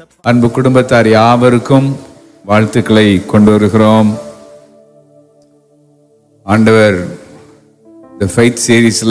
அன்பு குடும்பத்தார் யாவருக்கும் வாழ்த்துக்களை கொண்டு வருகிறோம் ஆண்டவர் இந்த ஃபைட் சீரீஸ்ல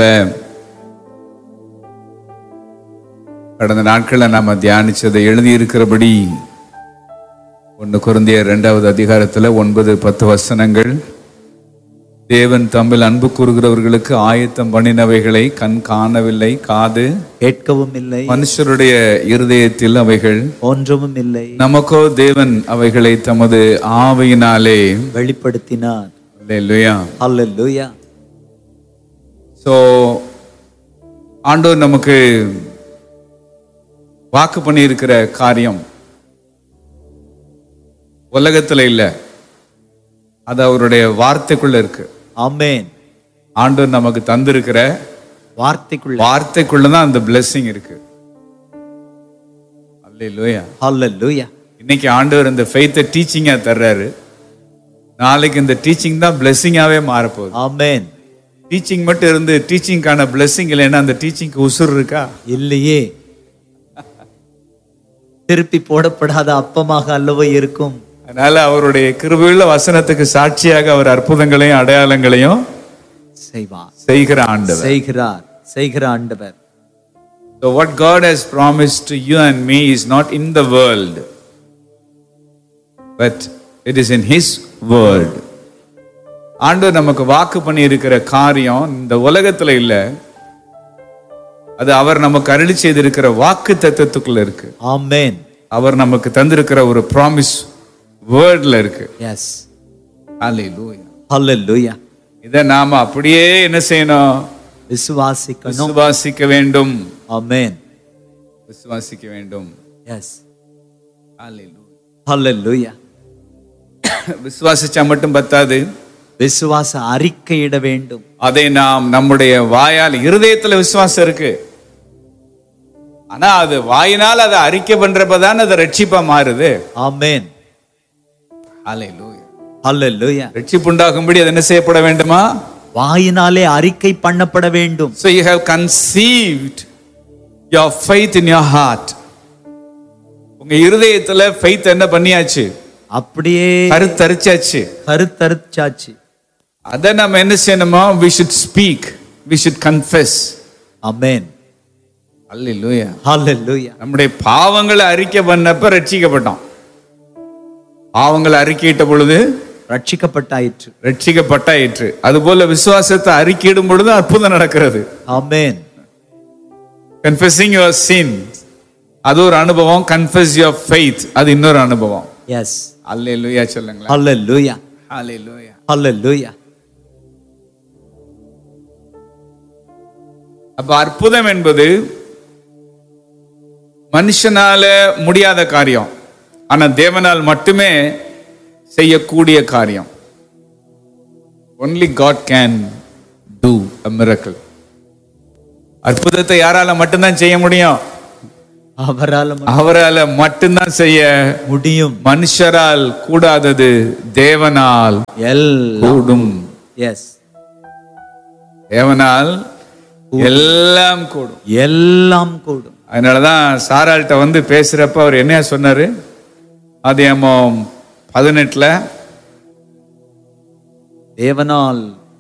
கடந்த நாட்களில் நாம தியானிச்சதை எழுதியிருக்கிறபடி ஒன்று குருந்திய இரண்டாவது அதிகாரத்துல ஒன்பது பத்து வசனங்கள் தேவன் தம்மில் அன்பு கூறுகிறவர்களுக்கு ஆயத்தம் பண்ணினவைகளை கண் காணவில்லை காது கேட்கவும் இல்லை மனுஷருடைய இருதயத்தில் அவைகள் ஒன்றவும் இல்லை நமக்கோ தேவன் அவைகளை தமது ஆவையினாலே வெளிப்படுத்தினார் அல்லேலூயா அல்லேலூயா ஸோ ஆண்டவர் நமக்கு வாக்கு பண்ணியிருக்கிற காரியம் உலகத்துல இல்ல அது அவருடைய வார்த்தைக்குள்ள இருக்கு ஆமென் ஆண்டவர் நமக்கு தந்திருக்கிற வார்த்தைக்குள்ள வார்த்தைக்குள்ள தான் அந்த blessing இருக்கு அல்லேலூயா அல்லேலூயா இன்னைக்கு ஆண்டவர் இந்த ஃபெய்த்தை டீச்சிங்கா தர்றாரு நாளைக்கு இந்த டீச்சிங் தான் பிளெஸ்ஸிங்காவே மாறப்போகுது ஆமென் டீச்சிங் மட்டும் இருந்து டீச்சிங்கான blessing இல்லைன்னா அந்த டீச்சிங்க்கு உசுர் இருக்கா இல்லையே திருப்பி போடப்படாத அப்பமாக அல்லவோ இருக்கும் அதனால அவருடைய கிருபையுள்ள வசனத்துக்கு சாட்சியாக அவர் அற்புதங்களையும் அடையாளங்களையும் செய்வார் செய்கிற ஆண்டவர் செய்கிறார் செய்கிற ஆண்டவர் So what God has promised to you and me is not in the world, but it is in His word. ஆண்டவர் நமக்கு வாக்கு பண்ணி இருக்கிற காரியம் இந்த உலகத்துல இல்ல அது அவர் நமக்கு அருளி செய்திருக்கிற வாக்கு தத்துவத்துக்குள்ள இருக்கு ஆமென் அவர் நமக்கு தந்திருக்கிற ஒரு ப்ராமிஸ் வேர்ட்ல இருக்கு எஸ் Hallelujah. அல்லேலூயா இதை நாம அப்படியே என்ன செய்யணும் விசுவாசிக்கணும் விசுவாசிக்க வேண்டும் ஆமென் விசுவாசிக்க வேண்டும் எஸ் Hallelujah. அல்லேலூயா விசுவாசிச்சா மட்டும் பத்தாது விசுவாச அறிக்கையிட வேண்டும் அதை நாம் நம்முடைய வாயால் இருதயத்துல விசுவாசம் இருக்கு ஆனா அது வாயினால் அதை அறிக்கை பண்றப்பதான் அது ரட்சிப்பா மாறுது ஆமென் Hallelujah. அல்லேலூயா ரட்சிப்பு உண்டாகும்படி அது என்ன செய்யப்பட வேண்டுமா வாயினாலே அறிக்கை பண்ணப்பட வேண்டும் So you have conceived your faith in your heart. உங்க இருதயத்துல faith என்ன பண்ணியாச்சு அப்படியே கருத்தரிச்சாச்சு கருத்தரிச்சாச்சு அதை நம்ம என்ன செய்யணுமா we should speak we should confess ஆமென் அல்லேலூயா ஹalleluya நம்முடைய பாவங்களை அறிக்கை பண்ணப்ப ரட்சிக்கப்பட்டோம் பாவங்களை அறிக்கையிட்ட பொழுது ரட்சிக்கப்பட்டாயிற்று ரட்சிக்கப்பட்டாயிற்று அதுபோல விசுவாசத்தை அறிக்கையிடும் பொழுது அற்புதம் நடக்கிறது ஆமென் கன்ஃபெஸிங் யுவர் sin அது ஒரு அனுபவம் கன்ஃபெஸ் யுவர் ஃபெய்த் அது இன்னொரு அனுபவம் எஸ் அல்லேலூயா சொல்லுங்களேன் ஹalleluya அல்லேலூயா ஹalleluya அப்ப அற்புதம் என்பது மனுஷனால முடியாத காரியம் ஆனா தேவனால் மட்டுமே செய்யக்கூடிய காரியம் only God can do a miracle அற்புதத்தை யாரால மட்டும்தான் செய்ய முடியும் அவரால ம- அவரால மட்டும்தான் செய்ய முடியும் மனுஷரால் கூடாதது தேவனால் எல்லாம் கூடும் எஸ் தேவனால் எல்லாம் கூடும் எல்லாம் கூடும் அதனாலதான் சாராள்கிட்ட வந்து பேசுறப்ப அவர் என்ன சொன்னாரு அதியமம் பதினெட்டுல தேவனால்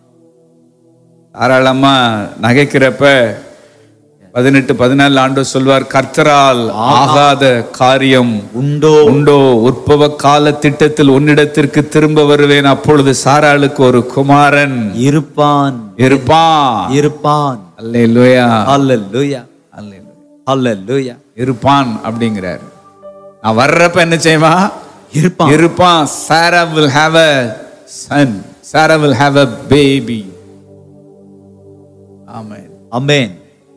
தாராளமா நகைக்கிறப்ப பதினெட்டு பதினாலு ஆண்டு சொல்வார் கர்த்தரால் ஆகாத காரியம் உண்டோ உண்டோ உற்பவ கால திட்டத்தில் உன்னிடத்திற்கு திரும்ப வருவேன் அப்பொழுது சாராளுக்கு ஒரு குமாரன் இருப்பான் இருப்பான் இருப்பான் அல்லேலூயா ஹalleluya அல்லேலூயா. ஹalleluya இருப்பான் அப்படிங்கிறாரு நான் வர்றப்ப என்ன செய்வான் இருப்பான் இருப்பான் சாரா will have a son Sarah will have a baby ஆமென் ஆமென்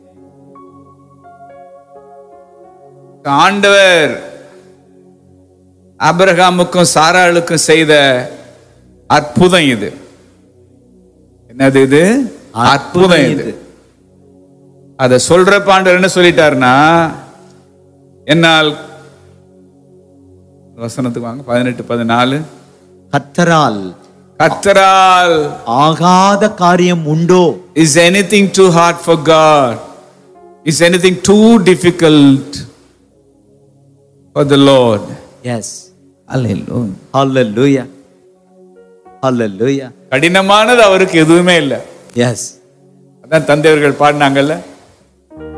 ஆண்டவர் ஆபிரகாமுக்கும் சாராளுக்கும் செய்த அற்புதம் இது என்னது இது அற்புதம் இது அத சொல்றப்ப ஆண்டவர் என்ன சொல்லிட்டாருன்னா என்னால் வசனத்துக்கு வாங்க பதினெட்டு பதினாலு கத்தரால் கத்தரால் ஆகாத காரியம் உண்டோ is anything too hard for God? Is anything too difficult? for the Lord. Yes Hallelujah. ஹalleluya ஹalleluya கடினமானது அவருக்கு எதுவுமே இல்லை எஸ் அதான் தந்தையர்கள் பாடினாங்கல்ல